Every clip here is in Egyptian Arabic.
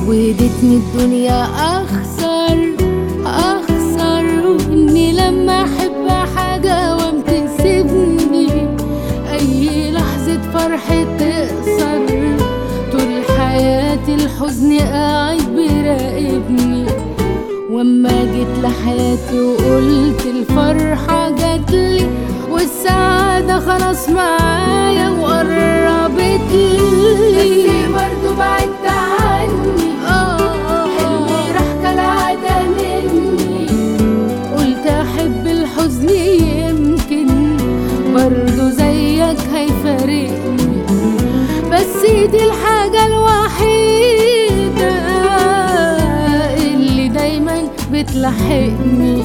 عودتني الدنيا اخسر اخسر واني لما احب حاجة وام تسيبني اي لحظة فرح تقصر طول حياتي الحزن قاعد بيراقبني واما جيت لحياتي وقلت الفرحة جاتلي والسعادة خلاص معايا وقربت لي برضو بعدت عني حلمي راح كالعادة مني قلت احب الحزن يمكن برضو زيك هيفارقني بس دي الحاجة الوحيدة اللي دايما بتلحقني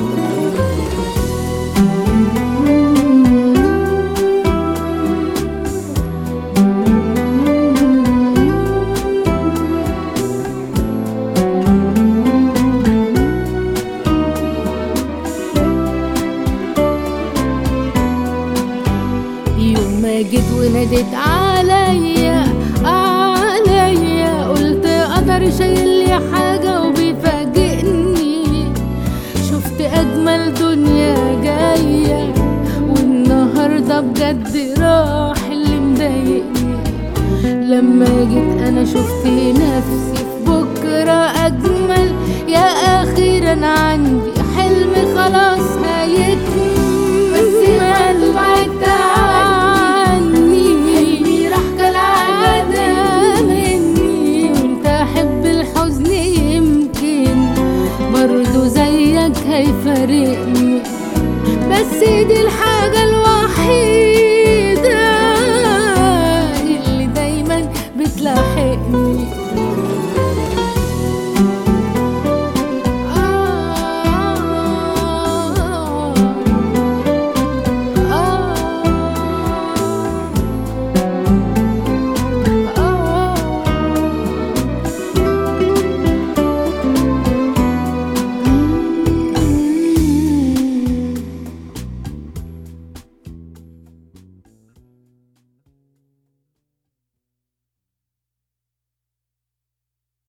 يوم ما جيت وناديت عليا عليا قلت قدر شايل لي حاجة وبيفاجئني شفت أجمل دنيا جاية والنهاردة بجد راح اللي مضايقني لما جيت أنا شفت نفسي في بكرة أجمل يا أخيرا عندي حلم خلاص هيكمل بس برضو بعدت عني حلمي راح كالعادة مني وانت احب الحزن يمكن برضو زيك هيفارقني بس دي الحاجة